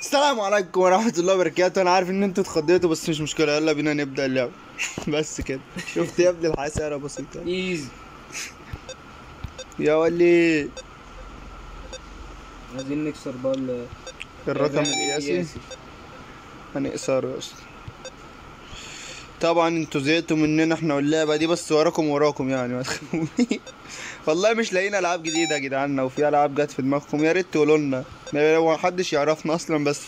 السلام عليكم ورحمة الله وبركاته أنا عارف إن أنتوا اتخضيتوا بس مش مشكلة يلا بينا نبدأ اللعبة بس كده شفت يا ابني الحسارة بسيطة ايزي يا ولي عايزين نكسر بقى ال- الرقم القياسي هنقصره يا اسطى طبعا انتوا زهقتوا مننا احنا واللعبة دي بس وراكم وراكم يعني ما تخافوش والله مش لاقيين العاب جديدة يا جدعان لو في العاب جت في دماغكم يا ريت تقولوا لنا هو محدش يعرفنا اصلا بس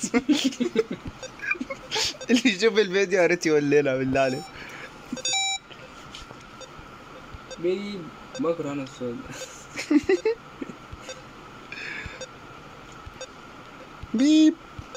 اللي يشوف الفيديو يا ريت يقول لنا بالله عليك بيب بكره انا السؤال ده بيب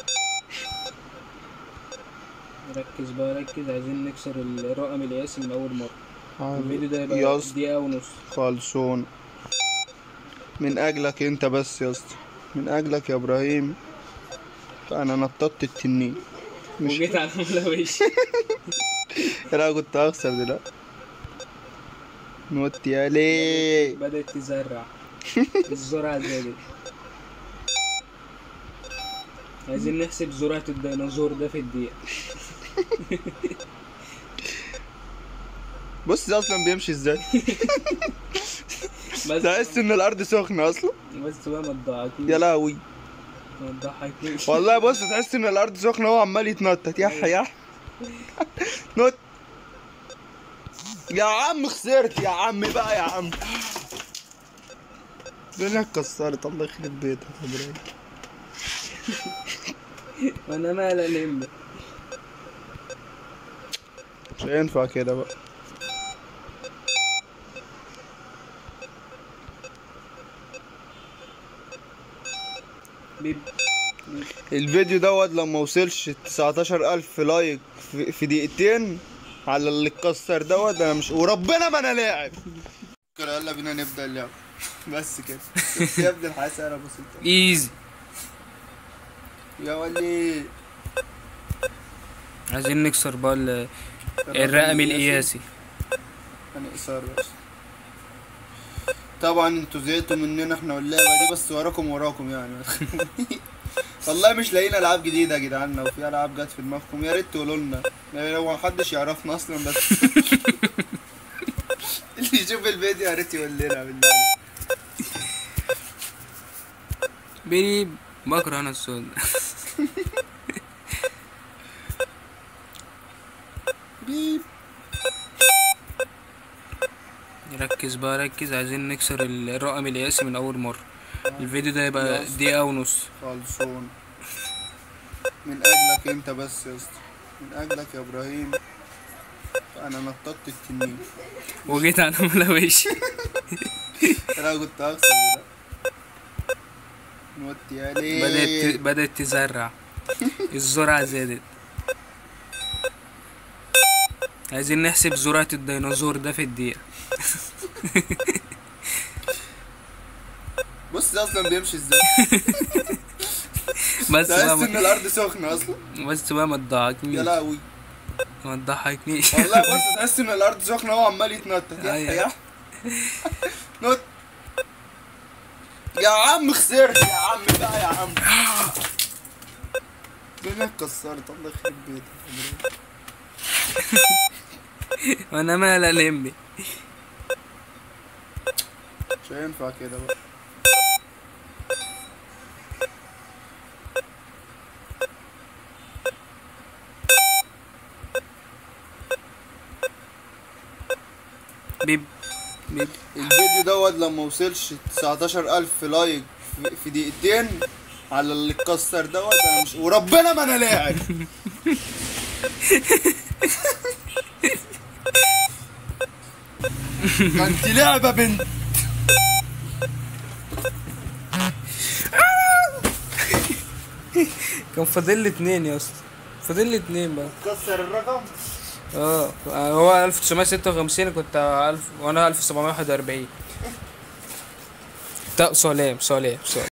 ركز بقى ركز عايزين نكسر الرقم القياسي من اول مرة الفيديو ده يا يبقى اسطى دقيقة ونص خلصون من اجلك انت بس يا اسطى من اجلك يا ابراهيم فانا نططت التنين مش وجيت على ملوش انا كنت هخسر دلوقتي نوت يا ليه بدأت تزرع الزرعة زادت عايزين نحسب زراعة الديناصور ده في الدقيقة بص ده اصلا بيمشي ازاي بس تحس ان الارض سخنه اصلا بس بقى ما تضحكنيش يا لهوي ما تضحكنيش والله بص تحس ان الارض سخنه وهو عمال يتنطط يح يح نوت يا عم خسرت يا عم بقى يا عم الدنيا اتكسرت الله يخرب بيتك يا ابراهيم وانا مالي الهم مش هينفع كده بقى بيب الفيديو دوت لما وصلش 19000 لايك في, في دقيقتين على اللي اتكسر دوت انا مش وربنا ما انا لاعب كده يلا بينا نبدا اللعبه بس كده شفت يا ابني الحسارة بسيطة ايزي يا ولي عايزين نكسر بقى ال- الرقم القياسي هنقصر بس طبعا انتوا زهقتوا مننا احنا واللعبة دي بس وراكم وراكم يعني ما تخافوش. والله مش لاقيين العاب جديدة يا جدعان لو في العاب جت في دماغكم يا ريت تقولوا لنا يعني هو محدش يعرفنا اصلا بس اللي يشوف الفيديو يا ريت يقول لنا بالله عليك. بيب بكره انا السؤال ده بيب ركز بقى ركز عايزين نكسر الرقم القياسي من اول مرة الفيديو ده يبقى دقيقة ونص خلصون من اجلك انت بس يا اسطى من اجلك يا ابراهيم انا نططت التنين وجيت على ملوش انا كنت هخسر دلوقتي نوت يا ليه بدأت بدأت تزرع الزرعة زادت عايزين نحسب زراعة الديناصور ده في الدقيقة بص ده اصلا بيمشي ازاي بس تحس بقى ان ما الارض سخنه اصلا بس بقى ما يا تضحكنيش لهوي ما تضحكنيش والله بص تحس ان الارض سخنه وهو عمال يتنطط يح أيوة. يح نوت يا عم خسرت يا عم بقى يا عم الدنيا اتكسرت الله يخرب بيتك وانا مال الهم مش هينفع كده بقى بيب بيب الفيديو دوت لما وصلش 19000 لايك في- في دقيقتين على اللي اتكسر دوت انا مش وربنا ما انا لاعب كانت لعبة بنت كان فاضل لي اتنين يا اسطى فاضل لي اتنين بقى كسر الرقم اه هو 1956 كنت 1000 وانا 1741 طب سلام سلام سلام